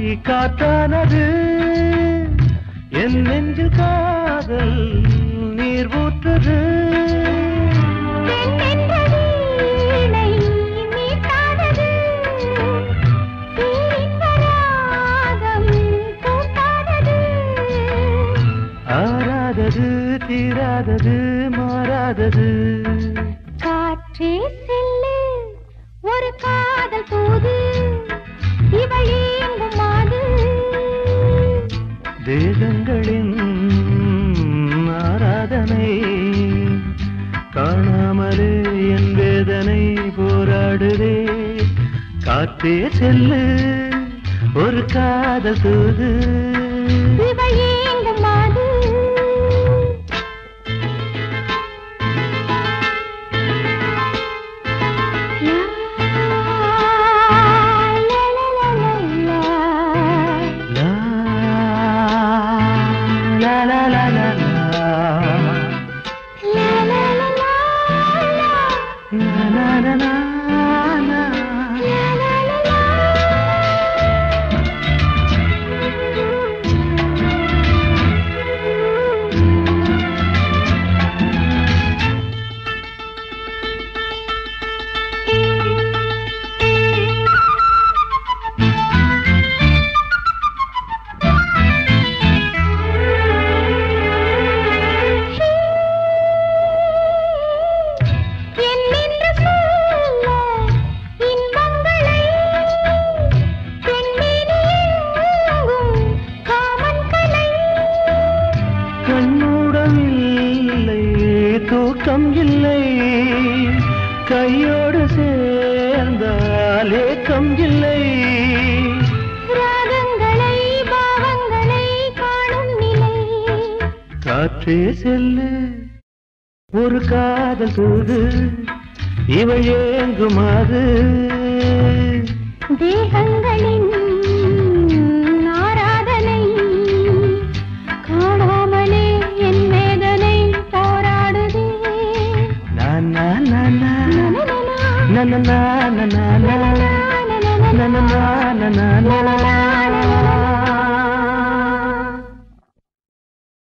காத்தானது என் நெஞ்சில் காதல் நீர் ஊற்றுது பெண்ணென்ற வீணை மீட்டாதது தீயின்ப ராகம் கூட்டாதது ஆறாதது தீராதது மாறாதது காற்றே செல்லு ஒரு காதல் தூது இவள் ஏங்கும் மாது தேகங்களின் ஆராதனை காணாமலே என் வேதனை போராடுதே காத்தே செல்லு ஒரு காதல் தூது இவள் ஏங்கும் மாது லா, லா, லா, லா, லா. லா லா லா லா லா லா லா, லா, லா, லா, லா. லா லா லா லா லா. லா, லா, லா, லா. என்னென்று சொல்ல இன்பங்களை பெண்மேனியெங்கும் காமன் கலை கண்ணுடன் இல்லை தூக்கம் இல்லை கையோடு சேர்ந்தால் ஏக்கம் இல்லை ராகங்களை பாவங்களை காணும் நிலை காற்றே செல்லு ஒரு காதல் தூது இவள் ஏங்குமாறு தேகங்களின் ஆராதனை காணாமலே என் வேதனை போராடுதே நான் நான் நான் நான் நனனனா, நான் நான் நான் நான் நான் நனனனா, நான் நான் நான் நான் நான் நனனனா,